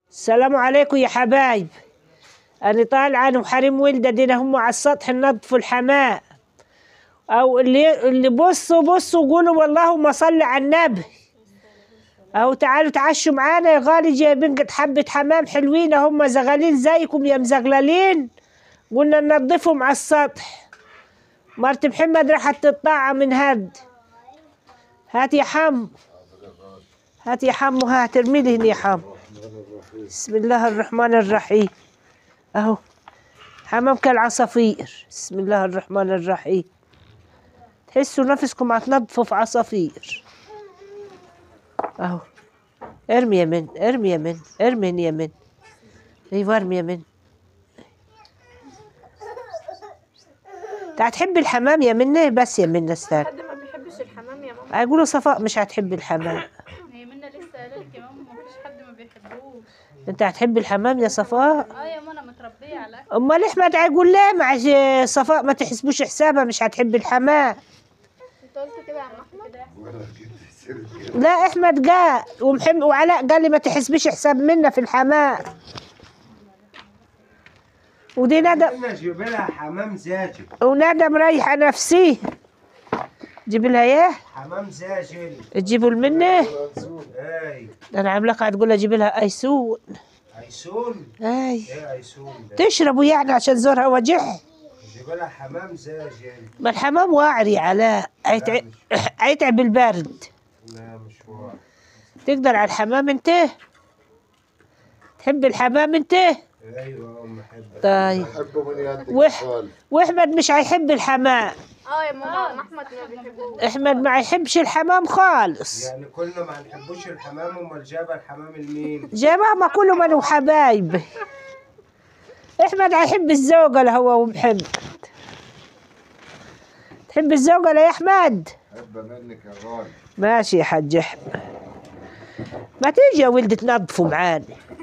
السلام عليكم يا حبايب أنا طالعة أنا وحريم ولدة دينا هم على السطح ننظفوا الحمام أو اللي اللي بصوا بصوا قولوا واللهم صل على النبي أو تعالوا تعشوا معانا يا غالي جايبين قد حبة حمام حلوين هم زغالين زيكم يا مزغللين قلنا ننظفهم على السطح مرت محمد راحت تطلع من هاد هات يا حم هات يا حم هات ارمي لي هنا يا حم بسم الله الرحمن الرحيم اهو حمام كالعصافير بسم الله الرحمن الرحيم تحسوا نفسكم هتنظفوا في عصافير اهو ارمي يا من ارمي يا من ارمي يا من ايوه ارمي يا من انت هتحب الحمام يا منى بس يا منى استنى حد ما بيحبش الحمام يا ماما هيقولوا صفاء مش هتحب الحمام هي منا لسه قايله لك يا ماما مفيش حد ما بيحبوش انت هتحب الحمام يا صفاء اه يا ماما انا متربيه على امال احمد هيقول لا مع ج- صفاء ما تحسبوش حسابها مش هتحب الحمام انت قلت كده يا عم احمد لا احمد قال ومحم وعلاء قال لي ما تحسبيش حساب منا في الحمام ودي ندى انا جيب لها حمام زاجل وندى مريحه نفسيه جيب لها اياه حمام زاجل تجيبوا المنه اي انا عامله قاعد تقول لها جيب لها ايسون ايسون اي ايه ايسون ده تشربوا يعني عشان زورها وجع جيب لها حمام زاجل ما الحمام واعر يا علاء هيتع- هيتعب البرد لا مش هو تقدر على الحمام انت تحب الحمام انت ايوه ام حبك طيب أحبه من يدك وح- الخال. واحمد مش هيحب الحمام اه يا ماما عم احمد ما بيحبوش احمد ما يحبش الحمام خالص يعني كلنا ما نحبوش الحمام امال جابها الحمام لمين جماعة ما كله من وحبايب احمد هيحب الزوجة اللي هو ومحمد تحب الزوجة لا يا احمد أحبه منك يا غالي ماشي يا حاج احمد ما تيجي يا ولد تنظفوا معانا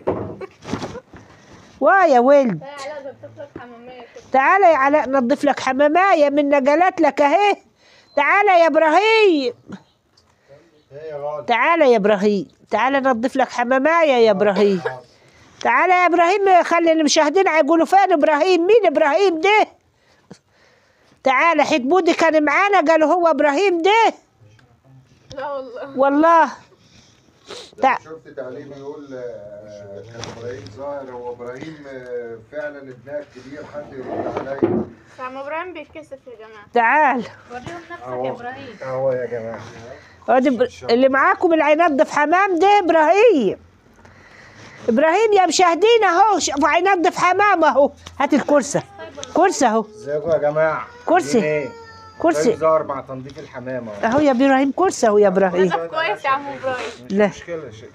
واه يا ولد لا لا ده بتطلق حماميه كده تعالى يا علاء نظف لك حماماية من نقلت لك اهي تعالى يا ابراهيم إيه يا غالي تعالى يا ابراهيم تعالى نظف لك حماماية يا ابراهيم تعالى يا ابراهيم خلي المشاهدين هيقولوا فين ابراهيم مين ابراهيم ده تعالى حيت بودي كان معانا قالوا هو ابراهيم ده لا والله والله تع- ده شفت تعليم يقول آه، كان إبراهيم ظاهر هو إبراهيم آه، فعلا ابنها الكبير حد يرد عليا بس عم ابراهيم بيتكسف يا جماعه تعال وريهم نفسك يا ابراهيم اهو يا جماعه ادي بر- اللي معاكم اللي هينظف حمام ده ابراهيم ابراهيم يا مشاهدين اهو شوفوا هينظف حمام اهو هات الكرسي كرسي اهو ازيكم يا جماعه كرسي. عاملين ايه؟ كرسي طيب ظهر مع تنظيف الحمام اهو اهو يا ابراهيم كرسي اهو يا ابراهيم طب كويس يا عم ابراهيم مش لا. مشكله شيء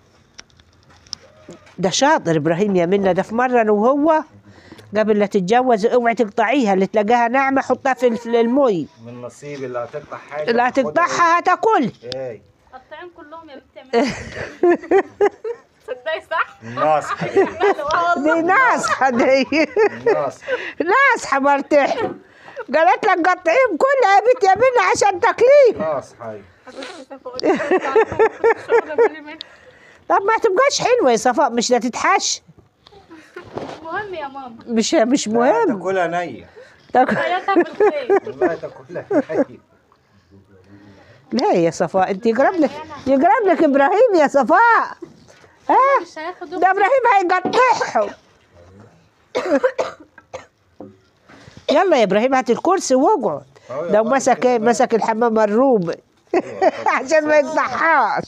ده شاطر ابراهيم يا منا ده في مره انا وهو قبل لا تتجوز اوعي تقطعيها اللي تلاقيها ناعمه حطها في الف- المي من نصيب اللي هتقطع حاجه اللي هتقطعها هتاكل ايه قطعين كلهم يا بنت اعملي تصدقي صح؟ الناصحه دي اه والله دي ناصحه دي الناصحه ناصحه مرتاح قالت لك قطعيهم كلها يا بنت يا منا عشان تاكليه الناصحه دي طب ما تبقاش حلوه يا صفاء مش تتحش مهم يا ماما مش مش لا، مهم تاكلها نيه تاكل- حياتها بالخير والله تاكلها نيه لا يا صفاء انت يقرب لك يقرب لك ابراهيم يا صفاء ها مش هياخد ده ابراهيم هيقطعهم يلا يا ابراهيم هات الكرسي واقعد أهو يا ده غالي مسك كده ايه بقى. مسك الحمام الرومي عشان ما يقطعهاش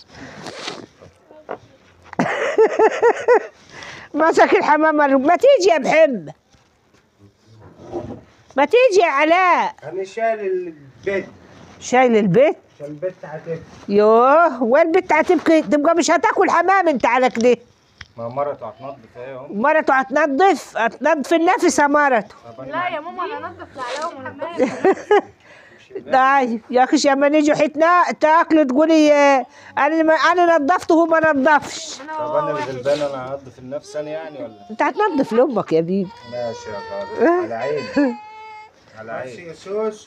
مسك الحمام الرومي ما تيجي يا محمد ما تيجي يا علاء انا شايل البيت شايل البيت عشان البيت هتبقى يوه والبت هتبكي تبقى مش هتاكل حمام انت على كده ما مرته هتنضف ايه اهو مرته هتنظف هتنظف النفس يا مرته طب أنا لا يا ماما انا انضف لعلاهم الحمام طيب يا اخي لما نيجي حتنا تاكلوا تقولي اه، انا ما انا نظفته وهو ما نظفش انا طب انا الغلبان انا هنضف النفس انا يعني ولا انت هتنظف لامك يا بيبي ماشي يا غالي على عيني على عيني يا سوس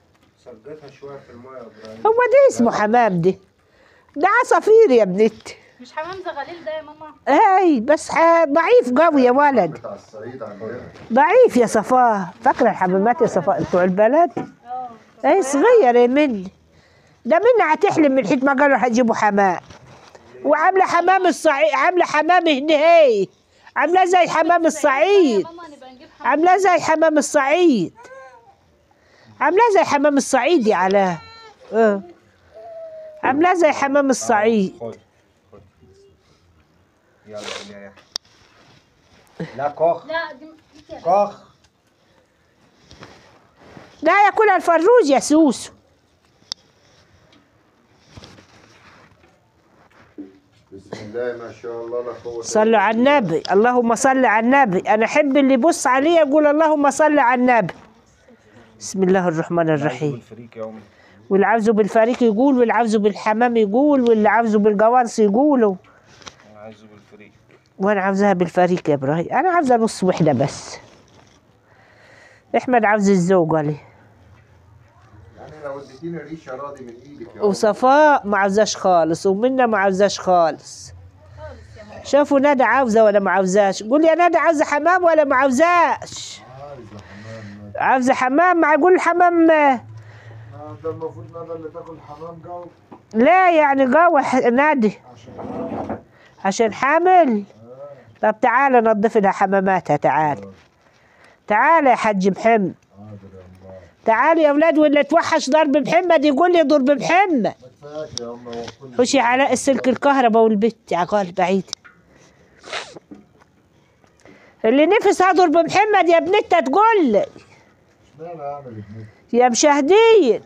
سقطها شويه في الميه يا ابراهيم هو ده اسمه حمام ده ده عصافير يا ابنتي مش حمام زغاليل ده يا ماما اي بس ح- ضعيف قوي يا ولد بتاع الصعيد عندنا ضعيف يا صفاه فاكره الحمامات يا صفاء بتوع البلد اه اي صغير يا مني ده مني هتحلم من حيث ما قالوا هتجيبوا حمام وعامله حمام الصعيد عامله حمام هنا هي عامله زي حمام الصعيد يا ماما نبقى نجيب حمام عاملاه زي حمام الصعيد عاملاه زي حمام الصعيد يا علاء اه عاملاه زي حمام الصعيد خد خد يلا قول يا يحيى لا كوخ لا دي دي كوخ لا ياكلها الفروج يا سوسو بسم الله ما شاء الله لا قوة إلا صلوا على النبي اللهم صل على النبي انا احب اللي يبص علي يقول اللهم صل على النبي بسم الله الرحمن الرحيم الفريق يا امي واللي عاوزه بالفريق يقول واللي عاوزه بالحمام يقول واللي عاوزه بالجوانس يقولوا انا عايزه بالفريق وانا عاوزاها بالفريق يا ابراهيم انا عاوزه نص وحده بس احمد عاوز الزوجه لي يعني لو اديتيني ريشه راضي من ايدك يا وصفاء ما عاوزاش خالص ومنى ما عاوزاش خالص شوفوا ندى عاوزه ولا ما عاوزاش قول يا ندى عاوزه حمام ولا ما عاوزاش عاوزه حمام مع قول الحمام آه، ده المفروض ندى اللي تاكل حمام جو لا يعني قوي ح- نادي عشان عشان حامل طب تعالى نظف لها حماماتها تعال تعال يا حج محمد حاضر يا الله تعال يا اولاد ولا توحش ضرب محمد يقول لي ضرب محمد ما كفاك يا ام هو كل خشي على السلك الكهرباء والبت عقال بعيد اللي نفس اضرب محمد يا بنتها تقول لي اشمعنى اعمل ابنتي يا مشاهدين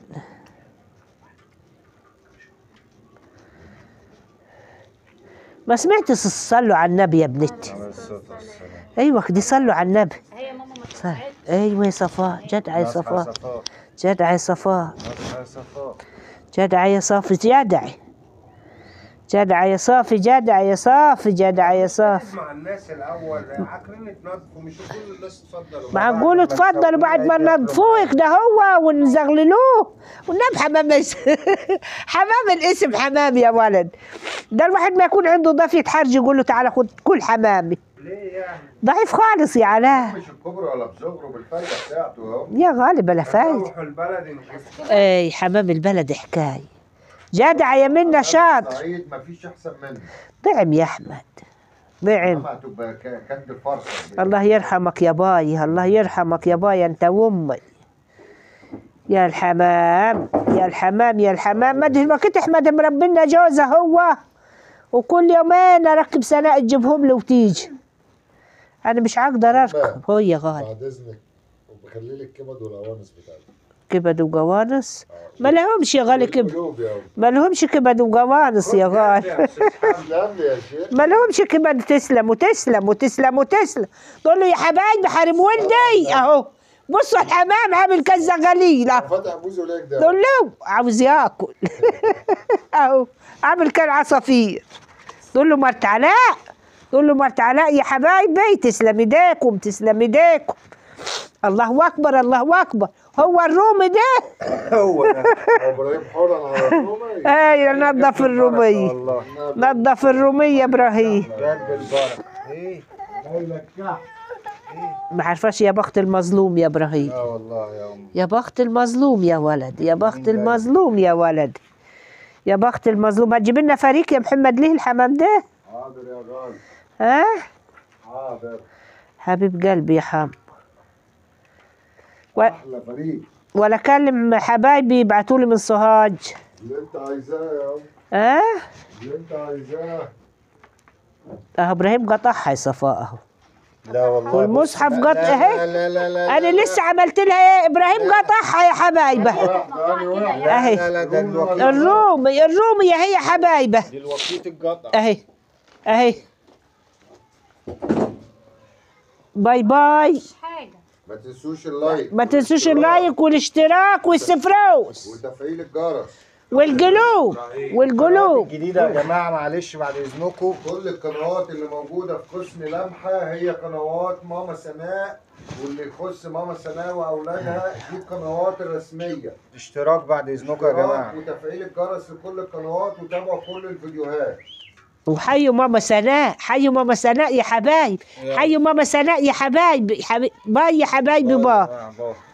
ما سمعت صلوا على النبي يا بنتي على الصوت والسلام ايوه دي صلوا على النبي هي يا ماما ما صح. تساعدش ايوه يا صفاء جدع يا صفاء صفاء جدع يا صفاء نصحى صفاء جدع يا صافي جدع جدع يا صافي جدع يا صافي جدع يا صافي مع الناس الاول عاكرين تنظفوا مش كل الناس تفضلوا معقول تفضلوا بعد ما ننظفوه ده هو ونزغللوه ونام حمام اس- حمام الاسم حمام يا ولد ده الواحد ما يكون عنده ضيف يتحرج يقول له تعالى خد كل حمامي ليه يعني ضعيف خالص يا علاء مش الكبرى ولا بصغره بالفايده بتاعته اهو يا غالب بلا فايدة روحوا البلد نشوف اي حمام البلد حكاية جدع يا منا شاطر الصعيد ما فيش احسن منه ضعم يا احمد ضعم ما هتبقى ك- كند فرصه الله يرحمك يا باي الله يرحمك يا باي انت وامي يا الحمام يا الحمام يا الحمام ما ادري ما كنت احمد مربنا جوزه هو وكل يومين اركب سناء تجيبهم له وتيجي انا مش هقدر اركب هو يا غالي بعد اذنك وبخلي لك كبد والقوانص بتاعتك كبد وقوانص ما لهمش يا غالي كبد قلوب يا ام ما لهمش كبد وقوانص يا غالي تسلم لي يا شيخ ما لهمش كبد تسلم وتسلم وتسلم وتسلم تقول له يا حبايبي حرم ولدي اهو بصوا الحمام عامل كالزغاليل اهو فتح بوزه ليك ده تقول له عاوز ياكل اهو عامل كالعصافير تقول له مرت علاء تقول له مرت علاء يا حبايبي تسلم ايديكم تسلم ايديكم الله اكبر الله اكبر هو الرومي ده هو ده ابراهيم حورا على الرومي ايوه نظف الروميه والله نظف الروميه يا ابراهيم جد البركه ايه لك كح ما عرفاش يا بخت المظلوم يا ابراهيم لا والله يا ام يا بخت المظلوم يا ولد يا بخت المظلوم يا ولد يا بخت المظلوم هتجيب لنا فريق يا محمد ليه الحمام ده حاضر يا غالي ها حاضر حبيب قلبي يا حم و... احلى فريق ولا كلم حبايبي يبعتوا لي من سوهاج اللي انت عايزاه يا ام ها اللي انت عايزاه اه ابراهيم قطعها يا صفاء اهو لا والله والمصحف بص- قط- لا- اهي. لا لا لا لا انا لسه عملت لها ايه ابراهيم قطعها يا حبايبه واحدة أنا واحدة لا أهي. لا لا ده الوقيت الرومي الرومي هي حبايبه دي الوقيت القطع اهي اهي باي باي حاجه ما تنسوش اللايك ما تنسوش اللايك والاشتراك والسفروس وتفعيل الجرس والقلوب والقلوب الجديدة يا جماعة معلش بعد إذنكم كل القنوات اللي موجودة في قسم لمحة هي قنوات ماما سناء واللي يخص ماما سناء وأولادها دي القنوات الرسمية اشتراك بعد إذنكم يا اشتراك جماعة وتفعيل الجرس لكل القنوات وتابعوا كل الفيديوهات وحيوا ماما سناء حيوا ماما سناء يا حبايب حيوا ماما سناء يا حبايب حبي... باي يا حبايبي با آه، باي.